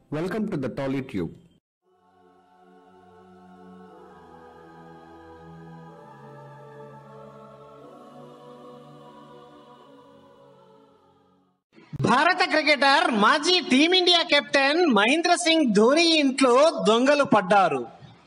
Welcome to the TollyTube. భారత cricketer మాజీ team India captain Mahendra Singh Dhoni ఇంట్లో దొంగలు పడ్డారు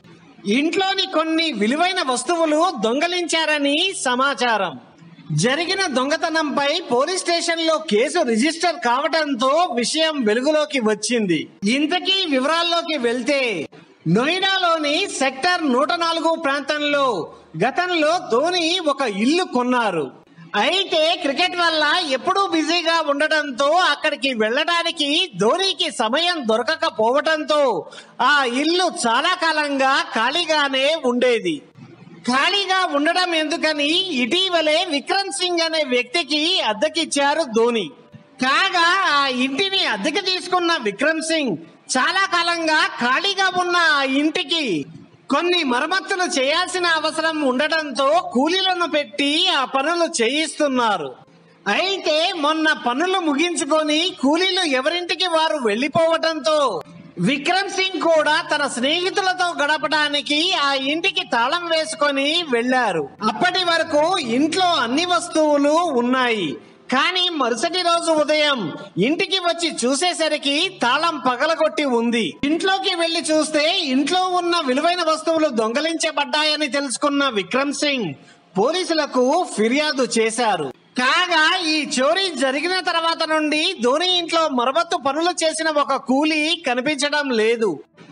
ఇంట్లోని కొన్ని విలువైన వస్తువులు దొంగలించారని సమాచారం జరిగిన దొంగతనంపై పోలీస్ స్టేషన్ లో కేసు రిజిస్టర్ కావడంతో విషయం వెలుగులోకి వచ్చింది ఇంతకీ వివరాల్లోకి వెళ్తే నోయిడాలోని సెక్టర్ నూట నాలుగు ప్రాంతంలో గతంలో ధోని ఒక ఇల్లు కొన్నారు అయితే క్రికెట్ వల్ల ఎప్పుడూ బిజీగా ఉండటంతో అక్కడికి వెళ్ళడానికి ధోనికి సమయం దొరకకపోవటంతో ఆ ఇల్లు చాలా కాలంగా ఖాళీగానే ఉండేది ఖాళీగా ఉండడం ఎందుకని ఇటీవలే విక్రమ్ సింగ్ అనే వ్యక్తికి అద్దెకిచ్చారు ధోని కాగా ఆ ఇంటిని అద్దెకి తీసుకున్న విక్రమ్ సింగ్ చాలా కాలంగా ఖాళీగా ఉన్న ఆ ఇంటికి కొన్ని మరమ్మతులు చేయాల్సిన అవసరం ఉండటంతో కూలీలను పెట్టి ఆ పనులు చేయిస్తున్నారు అయితే మొన్న పనులు ముగించుకొని కూలీలు ఎవరింటికి వారు వెళ్లిపోవటంతో విక్రమ్ సింగ్ కూడా తన స్నేహితులతో గడపడానికి ఆ ఇంటికి తాళం వేసుకొని వెళ్లారు అప్పటి వరకు ఇంట్లో అన్ని వస్తువులు ఉన్నాయి కానీ మరుసటి రోజు ఉదయం ఇంటికి వచ్చి చూసేసరికి తాళం పగలగొట్టి ఉంది ఇంట్లోకి వెళ్లి చూస్తే ఇంట్లో ఉన్న విలువైన వస్తువులు దొంగలించబడ్డాయని తెలుసుకున్న విక్రమ్ సింగ్ పోలీసులకు ఫిర్యాదు చేశారు కాగా ఈ చోరీ జరిగిన తర్వాత నుండి ధోని ఇంట్లో మరమ్మత్తు పనులు చేసిన ఒక కూలీ కనిపించడం లేదు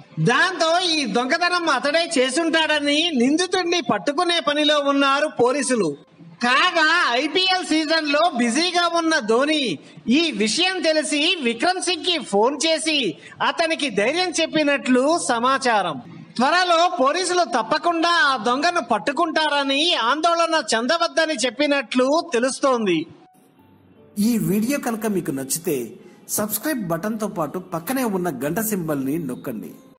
దాంతో ఈ దొంగతనం అతడే చేసుంటాడని నిందితుడిని పట్టుకునే పనిలో ఉన్నారు పోలీసులు కాగా ఐపీఎల్ సీజన్ లో బిజీగా ఉన్న ధోని ఈ విషయం తెలిసి విక్రమ్ సింగ్ కి ఫోన్ చేసి అతనికి ధైర్యం చెప్పినట్లు సమాచారం త్వరలో పోలీసులు తప్పకుండా ఆ దొంగను పట్టుకుంటారని ఆందోళన చెందవద్దని చెప్పినట్లు తెలుస్తోంది ఈ వీడియో కనుక మీకు నచ్చితే సబ్స్క్రైబ్ బటన్తో పాటు పక్కనే ఉన్న గంట సింబల్ని నొక్కండి